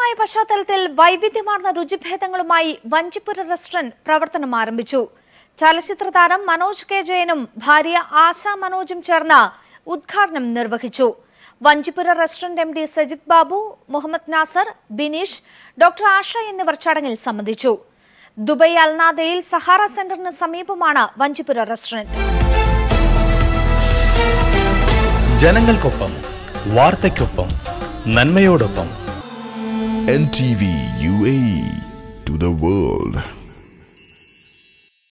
ശക്തമായ പശ്ചാത്തലത്തിൽ വൈവിധ്യമാർന്ന രുചിഭേദങ്ങളുമായി വഞ്ചിപ്പുര റെസ്റ്റോറന്റ് പ്രവർത്തനം ആരംഭിച്ചു ചലച്ചിത്ര താരം മനോജ് കെ ജയനും ഭാര്യ ആശ മനോജും ചേർന്ന് ഉദ്ഘാടനം നിർവഹിച്ചു Vanchipura restaurant M D Sajith Babu Muhammad Nasar Bineesh doctor Asha എന്നിവർ ചടങ്ങിൽ സംബന്ധിച്ചു ദുബൈ അൽനാദയിൽ സഹാറ സെന്ററിന് സമീപമാണ് വഞ്ചിപ്പുര റെസ്റ്റോറന്റ് ജനങ്ങൾക്കൊപ്പം വാർത്തയ്ക്കൊപ്പം നന്മയോടൊപ്പം NTV UAE to the world.